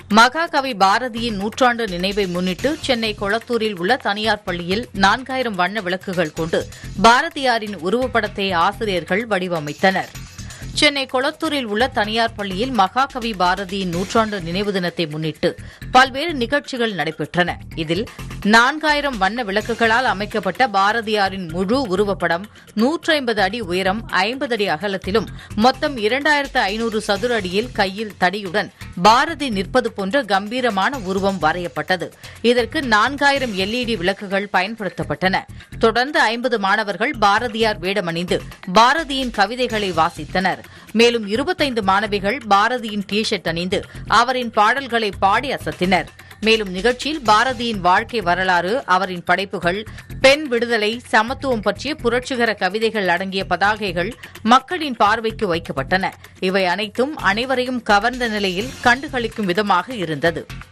மகாகவி பாரதியின் நூற்றாண்டு நினைவை முன்னிட்டு சென்னை கொளத்தூரில் உள்ள தனியார் பள்ளியில் நான்காயிரம் வண்ண விளக்குகள் கொண்டு பாரதியாரின் உருவப்படத்தை ஆசிரியர்கள் வடிவமைத்தனர் சென்னை கொளத்தூரில் உள்ள தனியார் பள்ளியில் மகாகவி பாரதியின் நூற்றாண்டு நினைவு தினத்தை முன்னிட்டு பல்வேறு நிகழ்ச்சிகள் நடைபெற்றன இதில் நான்காயிரம் வண்ண விளக்குகளால் அமைக்கப்பட்ட பாரதியாரின் முழு உருவப்படம் நூற்றி ஐம்பது அடி உயரம் ஐம்பது அடி அகலத்திலும் மொத்தம் இரண்டாயிரத்து ஐநூறு சதுர அடியில் கையில் தடியுடன் பாரதி நிற்பது போன்ற கம்பீரமான உருவம் வரையப்பட்டது இதற்கு நான்காயிரம் எல்இடி விளக்குகள் பயன்படுத்தப்பட்டன தொடர்ந்து ஐம்பது மாணவர்கள் பாரதியார் வேடமணிந்து பாரதியின் கவிதைகளை வாசித்தனர் மேலும் இருபத்தைந்து மாணவிகள் பாரதியின் டி ஷர்ட் அணிந்து அவரின் பாடல்களை பாடி அசத்தினர் மேலும் நிகழ்ச்சியில் பாரதியின் வாழ்க்கை வரலாறு அவரின் படைப்புகள் பெண் விடுதலை சமத்துவம் பற்றிய புரட்சிகர கவிதைகள் அடங்கிய பதாகைகள் மக்களின் பார்வைக்கு வைக்கப்பட்டன இவை அனைத்தும் அனைவரையும் கவர்ந்த நிலையில் கண்டுகளிக்கும் விதமாக இருந்தது